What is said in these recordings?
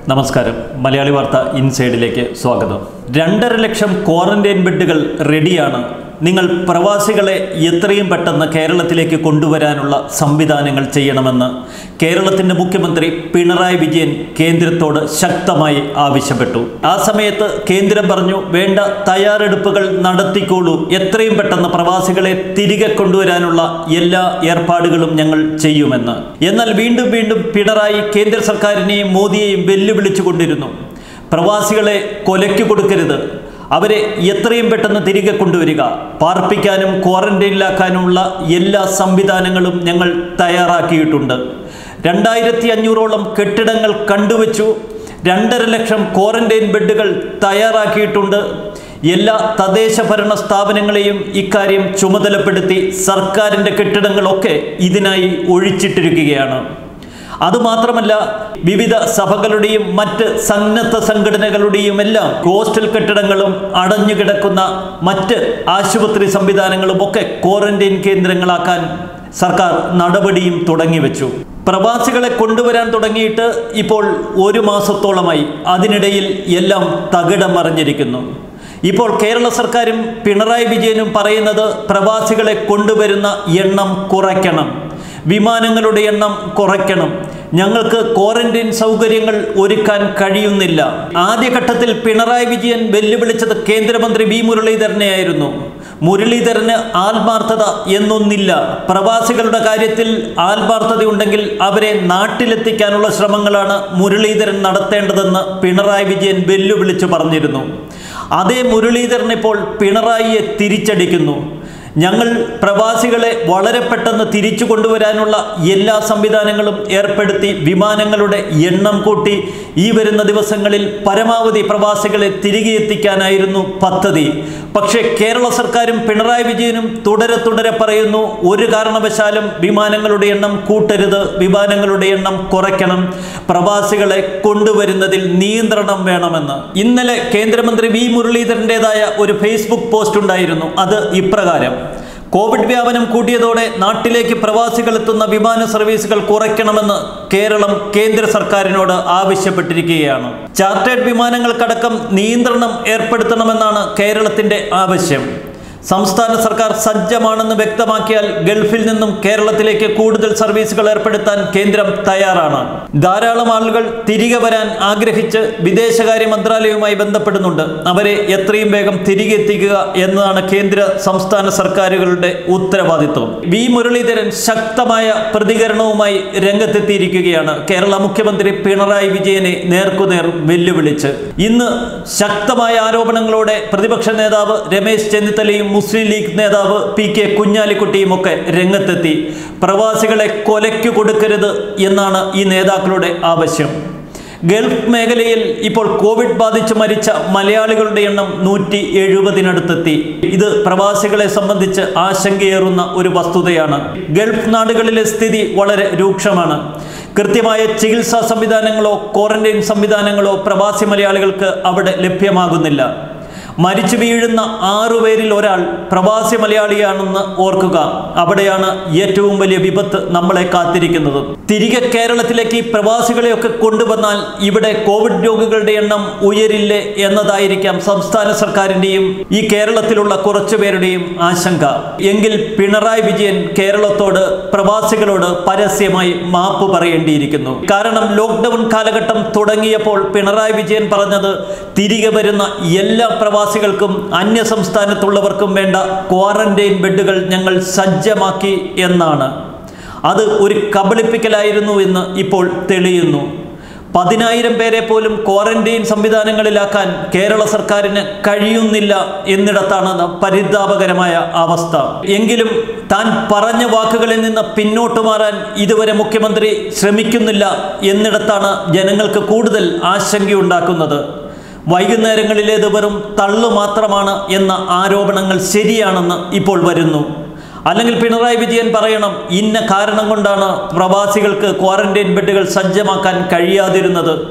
നമസ്കാരം മലയാളി വാർത്ത ഇൻസൈഡിലേക്ക് സ്വാഗതം രണ്ടര ലക്ഷം ക്വാറന്റൈൻ ബെഡുകൾ റെഡിയാണ് നിങ്ങൾ പ്രവാസികളെ എത്രയും പെട്ടെന്ന് കേരളത്തിലേക്ക് കൊണ്ടുവരാനുള്ള സംവിധാനങ്ങൾ ചെയ്യണമെന്ന് കേരളത്തിൻ്റെ മുഖ്യമന്ത്രി പിണറായി വിജയൻ കേന്ദ്രത്തോട് ശക്തമായി ആവശ്യപ്പെട്ടു ആ സമയത്ത് കേന്ദ്രം പറഞ്ഞു വേണ്ട തയ്യാറെടുപ്പുകൾ നടത്തിക്കോളൂ എത്രയും പെട്ടെന്ന് പ്രവാസികളെ തിരികെ കൊണ്ടുവരാനുള്ള എല്ലാ ഏർപ്പാടുകളും ഞങ്ങൾ ചെയ്യുമെന്ന് എന്നാൽ വീണ്ടും വീണ്ടും പിണറായി കേന്ദ്ര സർക്കാരിനെയും മോദിയെയും വെല്ലുവിളിച്ചു കൊണ്ടിരുന്നു പ്രവാസികളെ കൊലയ്ക്ക് കൊടുക്കരുത് അവരെ എത്രയും പെട്ടെന്ന് തിരികെ കൊണ്ടുവരിക പാർപ്പിക്കാനും ക്വാറന്റൈനിലാക്കാനുമുള്ള എല്ലാ സംവിധാനങ്ങളും ഞങ്ങൾ തയ്യാറാക്കിയിട്ടുണ്ട് രണ്ടായിരത്തി അഞ്ഞൂറോളം കെട്ടിടങ്ങൾ കണ്ടുവച്ചു രണ്ടര ലക്ഷം ക്വാറന്റൈൻ ബെഡുകൾ തയ്യാറാക്കിയിട്ടുണ്ട് എല്ലാ തദ്ദേശ ഭരണ സ്ഥാപനങ്ങളെയും ഇക്കാര്യം ചുമതലപ്പെടുത്തി സർക്കാരിൻ്റെ കെട്ടിടങ്ങളൊക്കെ ഇതിനായി ഒഴിച്ചിട്ടിരിക്കുകയാണ് അതുമാത്രമല്ല വിവിധ സഭകളുടെയും മറ്റ് സന്നദ്ധ സംഘടനകളുടെയും എല്ലാം ഹോസ്റ്റൽ കെട്ടിടങ്ങളും അടഞ്ഞുകിടക്കുന്ന മറ്റ് ആശുപത്രി സംവിധാനങ്ങളും ഒക്കെ ക്വാറന്റൈൻ കേന്ദ്രങ്ങളാക്കാൻ സർക്കാർ നടപടിയും തുടങ്ങിവെച്ചു പ്രവാസികളെ കൊണ്ടുവരാൻ തുടങ്ങിയിട്ട് ഇപ്പോൾ ഒരു മാസത്തോളമായി അതിനിടയിൽ എല്ലാം തകിടം മറിഞ്ഞിരിക്കുന്നു ഇപ്പോൾ കേരള സർക്കാരും പിണറായി വിജയനും പറയുന്നത് പ്രവാസികളെ കൊണ്ടുവരുന്ന എണ്ണം കുറയ്ക്കണം വിമാനങ്ങളുടെ എണ്ണം കുറയ്ക്കണം ഞങ്ങൾക്ക് ക്വാറന്റൈൻ സൗകര്യങ്ങൾ ഒരുക്കാൻ കഴിയുന്നില്ല ആദ്യഘട്ടത്തിൽ പിണറായി വിജയൻ വെല്ലുവിളിച്ചത് കേന്ദ്രമന്ത്രി വി മുരളീധരനെയായിരുന്നു മുരളീധരന് ആത്മാർത്ഥത എന്നൊന്നില്ല പ്രവാസികളുടെ കാര്യത്തിൽ ആത്മാർത്ഥതയുണ്ടെങ്കിൽ അവരെ നാട്ടിലെത്തിക്കാനുള്ള ശ്രമങ്ങളാണ് മുരളീധരൻ നടത്തേണ്ടതെന്ന് പിണറായി വിജയൻ വെല്ലുവിളിച്ചു പറഞ്ഞിരുന്നു അതേ മുരളീധരൻ ഇപ്പോൾ പിണറായിയെ തിരിച്ചടിക്കുന്നു ഞങ്ങൾ പ്രവാസികളെ വളരെ പെട്ടെന്ന് തിരിച്ചു കൊണ്ടുവരാനുള്ള എല്ലാ സംവിധാനങ്ങളും ഏർപ്പെടുത്തി വിമാനങ്ങളുടെ എണ്ണം കൂട്ടി ഈ വരുന്ന ദിവസങ്ങളിൽ പരമാവധി പ്രവാസികളെ തിരികെ എത്തിക്കാനായിരുന്നു പദ്ധതി പക്ഷേ കേരള സർക്കാരും പിണറായി വിജയനും തുടരെ തുടരെ പറയുന്നു ഒരു കാരണവശാലും വിമാനങ്ങളുടെ എണ്ണം കൂട്ടരുത് വിമാനങ്ങളുടെ എണ്ണം കുറയ്ക്കണം പ്രവാസികളെ കൊണ്ടുവരുന്നതിൽ നിയന്ത്രണം വേണമെന്ന് ഇന്നലെ കേന്ദ്രമന്ത്രി വി മുരളീധരൻ്റെതായ ഒരു ഫേസ്ബുക്ക് പോസ്റ്റ് ഉണ്ടായിരുന്നു അത് ഇപ്രകാരം കോവിഡ് വ്യാപനം കൂട്ടിയതോടെ നാട്ടിലേക്ക് പ്രവാസികൾ എത്തുന്ന വിമാന സർവീസുകൾ കുറയ്ക്കണമെന്ന് കേരളം കേന്ദ്ര സർക്കാരിനോട് ആവശ്യപ്പെട്ടിരിക്കുകയാണ് ചാർട്ടേഡ് വിമാനങ്ങൾക്കടക്കം നിയന്ത്രണം ഏർപ്പെടുത്തണമെന്നാണ് കേരളത്തിന്റെ ആവശ്യം സംസ്ഥാന സർക്കാർ സജ്ജമാണെന്ന് വ്യക്തമാക്കിയാൽ ഗൾഫിൽ നിന്നും കേരളത്തിലേക്ക് കൂടുതൽ സർവീസുകൾ ഏർപ്പെടുത്താൻ കേന്ദ്രം തയ്യാറാണ് ധാരാളം ആളുകൾ തിരികെ വരാൻ ആഗ്രഹിച്ച് വിദേശകാര്യ മന്ത്രാലയവുമായി ബന്ധപ്പെടുന്നുണ്ട് അവരെ എത്രയും വേഗം തിരികെ എത്തിക്കുക എന്നതാണ് കേന്ദ്ര സംസ്ഥാന സർക്കാരുകളുടെ ഉത്തരവാദിത്വം വി മുരളീധരൻ ശക്തമായ പ്രതികരണവുമായി രംഗത്തെത്തിയിരിക്കുകയാണ് കേരള മുഖ്യമന്ത്രി പിണറായി വിജയനെ നേർക്കുനേർ വെല്ലുവിളിച്ച് ഇന്ന് ശക്തമായ ആരോപണങ്ങളോടെ പ്രതിപക്ഷ നേതാവ് രമേശ് ചെന്നിത്തലയും മുസ്ലിം ലീഗ് നേതാവ് പി കെ കുഞ്ഞാലിക്കുട്ടിയും ഒക്കെ രംഗത്തെത്തി പ്രവാസികളെ കൊലയ്ക്കു കൊടുക്കരുത് എന്നാണ് ഈ നേതാക്കളുടെ ആവശ്യം ഗൾഫ് മേഖലയിൽ ഇപ്പോൾ കോവിഡ് ബാധിച്ച് മരിച്ച മലയാളികളുടെ എണ്ണം നൂറ്റി എഴുപതിനടുത്തെത്തി ഇത് പ്രവാസികളെ സംബന്ധിച്ച് ആശങ്കയേറുന്ന ഒരു വസ്തുതയാണ് ഗൾഫ് നാടുകളിലെ സ്ഥിതി വളരെ രൂക്ഷമാണ് കൃത്യമായ ചികിത്സാ സംവിധാനങ്ങളോ ക്വാറന്റൈൻ സംവിധാനങ്ങളോ പ്രവാസി മലയാളികൾക്ക് അവിടെ ലഭ്യമാകുന്നില്ല മരിച്ചു വീഴുന്ന ആറുപേരിൽ ഒരാൾ പ്രവാസി മലയാളിയാണെന്ന് ഓർക്കുക അവിടെയാണ് ഏറ്റവും വലിയ വിപത്ത് നമ്മളെ കാത്തിരിക്കുന്നത് തിരികെ കേരളത്തിലേക്ക് ഈ പ്രവാസികളെയൊക്കെ കൊണ്ടുവന്നാൽ ഇവിടെ കോവിഡ് രോഗികളുടെ എണ്ണം ഉയരില്ലേ എന്നതായിരിക്കാം സംസ്ഥാന സർക്കാരിൻ്റെയും ഈ കേരളത്തിലുള്ള കുറച്ചു പേരുടെയും ആശങ്ക എങ്കിൽ പിണറായി വിജയൻ കേരളത്തോട് പ്രവാസികളോട് പരസ്യമായി മാപ്പ് പറയേണ്ടിയിരിക്കുന്നു കാരണം ലോക്ക്ഡൗൺ കാലഘട്ടം തുടങ്ങിയപ്പോൾ പിണറായി വിജയൻ പറഞ്ഞത് തിരികെ വരുന്ന എല്ലാ പ്രവാസി പ്രവാസികൾക്കും അന്യ സംസ്ഥാനത്തുള്ളവർക്കും വേണ്ട ക്വാറന്റൈൻ ബെഡുകൾ ഞങ്ങൾ സജ്ജമാക്കി എന്നാണ് അത് ഒരു കബളിപ്പിക്കലായിരുന്നു എന്ന് ഇപ്പോൾ തെളിയുന്നു പതിനായിരം പേരെ പോലും ക്വാറന്റൈൻ സംവിധാനങ്ങളിലാക്കാൻ കേരള സർക്കാരിന് കഴിയുന്നില്ല എന്നിടത്താണ് പരിതാപകരമായ അവസ്ഥ എങ്കിലും താൻ പറഞ്ഞ വാക്കുകളിൽ നിന്ന് പിന്നോട്ട് മാറാൻ ഇതുവരെ മുഖ്യമന്ത്രി ശ്രമിക്കുന്നില്ല എന്നിടത്താണ് ജനങ്ങൾക്ക് കൂടുതൽ ആശങ്കയുണ്ടാക്കുന്നത് വൈകുന്നേരങ്ങളിലേത് വെറും തള്ളു മാത്രമാണ് എന്ന ആരോപണങ്ങൾ ശരിയാണെന്ന് ഇപ്പോൾ വരുന്നു അല്ലെങ്കിൽ പിണറായി വിജയൻ പറയണം ഇന്ന കാരണം കൊണ്ടാണ് പ്രവാസികൾക്ക് ക്വാറന്റൈൻ ബെഡുകൾ സജ്ജമാക്കാൻ കഴിയാതിരുന്നത്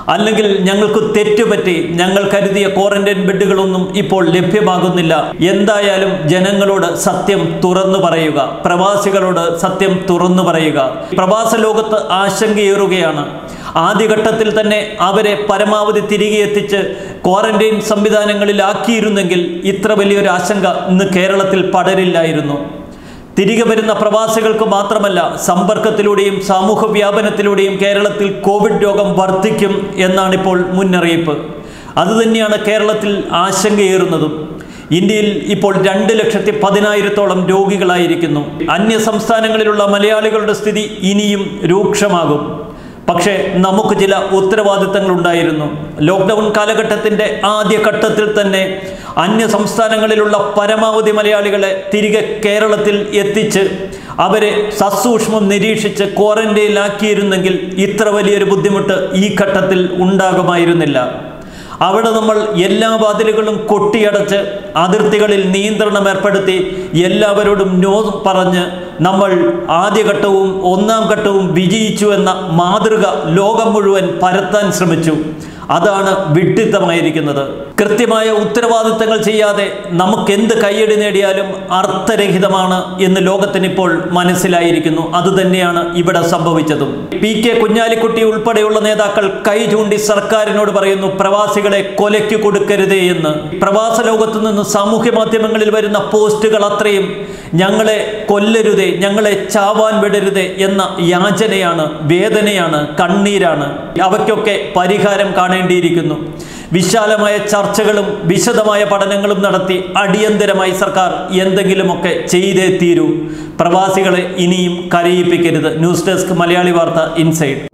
അല്ലെങ്കിൽ ഞങ്ങൾക്ക് തെറ്റുപറ്റി ഞങ്ങൾ കരുതിയ ക്വാറന്റൈൻ ബെഡുകളൊന്നും ഇപ്പോൾ ലഭ്യമാകുന്നില്ല എന്തായാലും ജനങ്ങളോട് സത്യം തുറന്നു പറയുക പ്രവാസികളോട് സത്യം തുറന്നു പറയുക പ്രവാസ ലോകത്ത് ആശങ്കയേറുകയാണ് ആദ്യഘട്ടത്തിൽ തന്നെ അവരെ പരമാവധി തിരികെ എത്തിച്ച് ക്വാറന്റൈൻ സംവിധാനങ്ങളിലാക്കിയിരുന്നെങ്കിൽ ഇത്ര വലിയൊരു ആശങ്ക ഇന്ന് കേരളത്തിൽ പടരില്ലായിരുന്നു തിരികെ വരുന്ന പ്രവാസികൾക്ക് മാത്രമല്ല സമ്പർക്കത്തിലൂടെയും സമൂഹ വ്യാപനത്തിലൂടെയും കേരളത്തിൽ കോവിഡ് രോഗം വർദ്ധിക്കും എന്നാണിപ്പോൾ മുന്നറിയിപ്പ് അതുതന്നെയാണ് കേരളത്തിൽ ആശങ്കയേറുന്നതും ഇന്ത്യയിൽ ഇപ്പോൾ രണ്ട് ലക്ഷത്തി പതിനായിരത്തോളം രോഗികളായിരിക്കുന്നു അന്യ സംസ്ഥാനങ്ങളിലുള്ള മലയാളികളുടെ സ്ഥിതി ഇനിയും രൂക്ഷമാകും പക്ഷേ നമുക്ക് ചില ഉത്തരവാദിത്തങ്ങൾ ഉണ്ടായിരുന്നു ലോക്ക്ഡൗൺ കാലഘട്ടത്തിൻ്റെ ആദ്യ ഘട്ടത്തിൽ തന്നെ അന്യ സംസ്ഥാനങ്ങളിലുള്ള പരമാവധി മലയാളികളെ തിരികെ കേരളത്തിൽ എത്തിച്ച് അവരെ സസൂക്ഷ്മം നിരീക്ഷിച്ച് ക്വാറന്റൈനിലാക്കിയിരുന്നെങ്കിൽ ഇത്ര വലിയൊരു ബുദ്ധിമുട്ട് ഈ ഘട്ടത്തിൽ ഉണ്ടാകുമായിരുന്നില്ല അവിടെ നമ്മൾ എല്ലാ വാതിലുകളും കൊട്ടിയടച്ച് അതിർത്തികളിൽ നിയന്ത്രണം ഏർപ്പെടുത്തി എല്ലാവരോടും നോ പറഞ്ഞ് നമ്മൾ ആദ്യഘട്ടവും ഒന്നാം ഘട്ടവും വിജയിച്ചു എന്ന മാതൃക ലോകം മുഴുവൻ പരത്താൻ ശ്രമിച്ചു അതാണ് വിഡ്ഢിത്തമായിരിക്കുന്നത് കൃത്യമായ ഉത്തരവാദിത്തങ്ങൾ ചെയ്യാതെ നമുക്ക് എന്ത് കയ്യടി നേടിയാലും അർത്ഥരഹിതമാണ് എന്ന് ലോകത്തിനിപ്പോൾ മനസ്സിലായിരിക്കുന്നു അതുതന്നെയാണ് ഇവിടെ സംഭവിച്ചതും പി കെ കുഞ്ഞാലിക്കുട്ടി ഉൾപ്പെടെയുള്ള നേതാക്കൾ കൈ ചൂണ്ടി സർക്കാരിനോട് പറയുന്നു പ്രവാസികളെ കൊലയ്ക്ക് കൊടുക്കരുതേ എന്ന് പ്രവാസ ലോകത്തു നിന്ന് സാമൂഹ്യ മാധ്യമങ്ങളിൽ വരുന്ന പോസ്റ്റുകൾ അത്രയും ഞങ്ങളെ കൊല്ലരുതേ ഞങ്ങളെ ചാവാൻ വിടരുതേ എന്ന യാചനയാണ് വേദനയാണ് കണ്ണീരാണ് അവയ്ക്കൊക്കെ പരിഹാരം കാണേണ്ടിയിരിക്കുന്നു വിശാലമായ ചർച്ചകളും വിശദമായ പഠനങ്ങളും നടത്തി അടിയന്തരമായി സർക്കാർ എന്തെങ്കിലുമൊക്കെ ചെയ്തേ തീരൂ പ്രവാസികളെ ഇനിയും കരയിപ്പിക്കരുത് ന്യൂസ് ഡെസ്ക് മലയാളി വാർത്ത ഇൻസൈഡ്